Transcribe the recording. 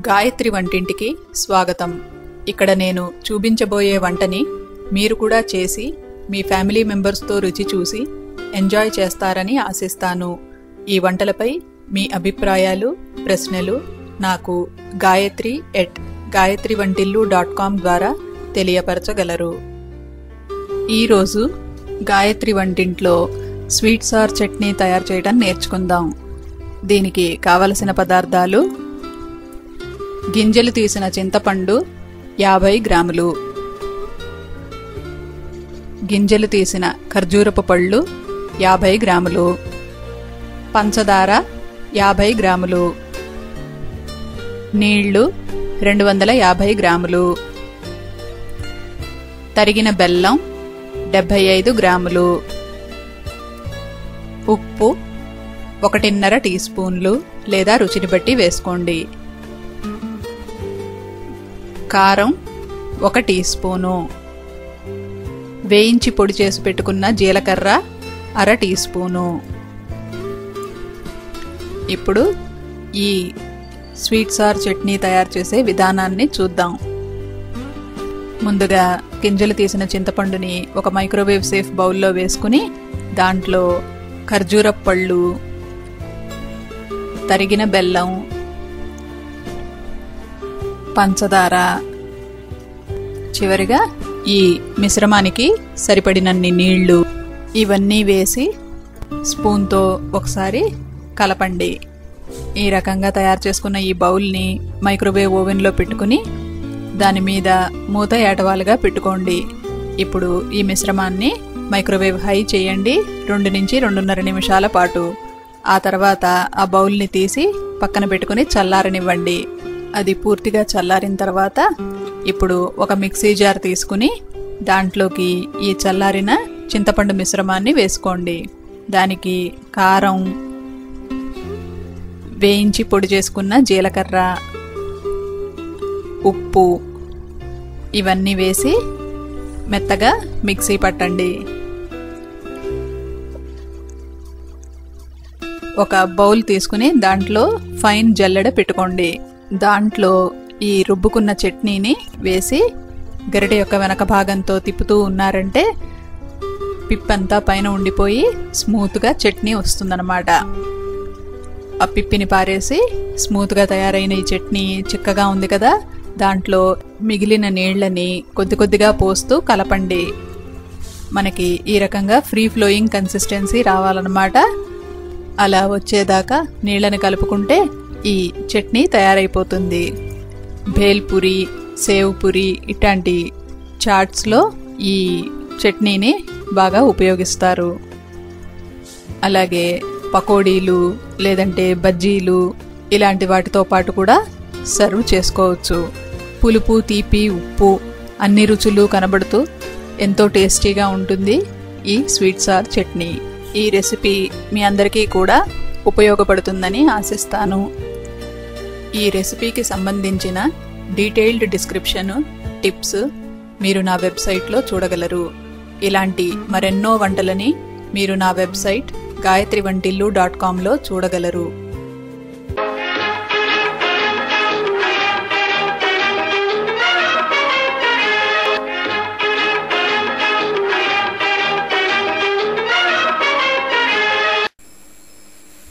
గాయత్రి వంటింటికి స్వాగతం ఇక్కడ నేను చూపించబోయే వంటని మీరు కూడా చేసి మీ ఫ్యామిలీ మెంబర్స్తో రుచి చూసి ఎంజాయ్ చేస్తారని ఆశిస్తాను ఈ వంటలపై మీ అభిప్రాయాలు ప్రశ్నలు నాకు గాయత్రి ఎట్ గాయత్రి వంటిల్లు డాట్ కామ్ ద్వారా తెలియపరచగలరు ఈరోజు గాయత్రి వంటింట్లో స్వీట్ సార్ చట్నీ తయారు చేయడం నేర్చుకుందాం దీనికి కావలసిన పదార్థాలు గింజలు తీసిన చింతపండు యాభై గ్రాములు గింజలు తీసిన ఖర్జూరపు పళ్ళు యాభై గ్రాములు పంచదార యాభై గ్రాములు నీళ్లు రెండు వందల యాభై గ్రాములు తరిగిన బెల్లం డెబ్బై ఐదు గ్రాములు ఉప్పు ఒకటిన్నర టీ స్పూన్లు లేదా రుచిని బట్టి వేసుకోండి కారం ఒక టీ స్పూను వేయించి పొడి చేసి పెట్టుకున్న జీలకర్ర అర టీ స్పూను ఇప్పుడు ఈ స్వీట్ సార్ చట్నీ తయారు చేసే విధానాన్ని చూద్దాం ముందుగా గింజలు తీసిన చింతపండుని ఒక మైక్రోవేవ్ సేఫ్ బౌల్లో వేసుకుని దాంట్లో ఖర్జూర పళ్ళు తరిగిన బెల్లం పంచదార చివరిగా ఈ మిశ్రమానికి సరిపడినన్ని నీళ్లు ఇవన్నీ వేసి స్పూన్తో ఒకసారి కలపండి ఈ రకంగా తయారు చేసుకున్న ఈ బౌల్ని మైక్రోవేవ్ ఓవెన్లో పెట్టుకుని దాని మీద మూత ఏటవాలుగా పెట్టుకోండి ఇప్పుడు ఈ మిశ్రమాన్ని మైక్రోవేవ్ హై చేయండి రెండు నుంచి రెండున్నర నిమిషాల పాటు ఆ తర్వాత ఆ బౌల్ని తీసి పక్కన పెట్టుకుని చల్లారనివ్వండి అది పూర్తిగా చల్లారిన తర్వాత ఇప్పుడు ఒక మిక్సీ జార్ తీసుకుని దాంట్లోకి ఈ చల్లారిన చింతపండు మిశ్రమాన్ని వేసుకోండి దానికి కారం వేయించి పొడి చేసుకున్న జీలకర్ర ఉప్పు ఇవన్నీ వేసి మెత్తగా మిక్సీ పట్టండి ఒక బౌల్ తీసుకుని దాంట్లో ఫైన్ జల్లెడ పెట్టుకోండి దాంట్లో ఈ రుబ్బుకున్న చట్నీని వేసి గరిటె యొక్క వెనక భాగంతో తిప్పుతూ ఉన్నారంటే పిప్పంతా పైన ఉండిపోయి స్మూత్గా చట్నీ వస్తుందన్నమాట ఆ పిప్పిని పారేసి స్మూత్గా తయారైన ఈ చట్నీ చిక్కగా ఉంది కదా దాంట్లో మిగిలిన నీళ్లని కొద్ది కొద్దిగా పోస్తూ కలపండి మనకి ఈ రకంగా ఫ్రీ ఫ్లోయింగ్ కన్సిస్టెన్సీ రావాలన్నమాట అలా వచ్చేదాకా నీళ్ళని కలుపుకుంటే ఈ చట్నీ తయారైపోతుంది భేల్పురి సేవ్ పురి ఇట్లాంటి చాట్స్లో ఈ చట్నీని బాగా ఉపయోగిస్తారు అలాగే పకోడీలు లేదంటే బజ్జీలు ఇలాంటి వాటితో పాటు కూడా సర్వ్ చేసుకోవచ్చు పులుపు తీపి ఉప్పు అన్ని రుచులు కనబడుతూ ఎంతో టేస్టీగా ఉంటుంది ఈ స్వీట్ సార్ చట్నీ ఈ రెసిపీ మీ అందరికీ కూడా ఉపయోగపడుతుందని ఆశిస్తాను ఈ రెసిపీకి సంబంధించిన డీటెయిల్డ్ డిస్క్రిప్షన్ టిప్స్ మీరు నా వెబ్సైట్లో చూడగలరు ఇలాంటి మరెన్నో వంటలని మీరు నా వెబ్సైట్ గాయత్రి వంటిల్లు డాట్ కామ్లో చూడగలరు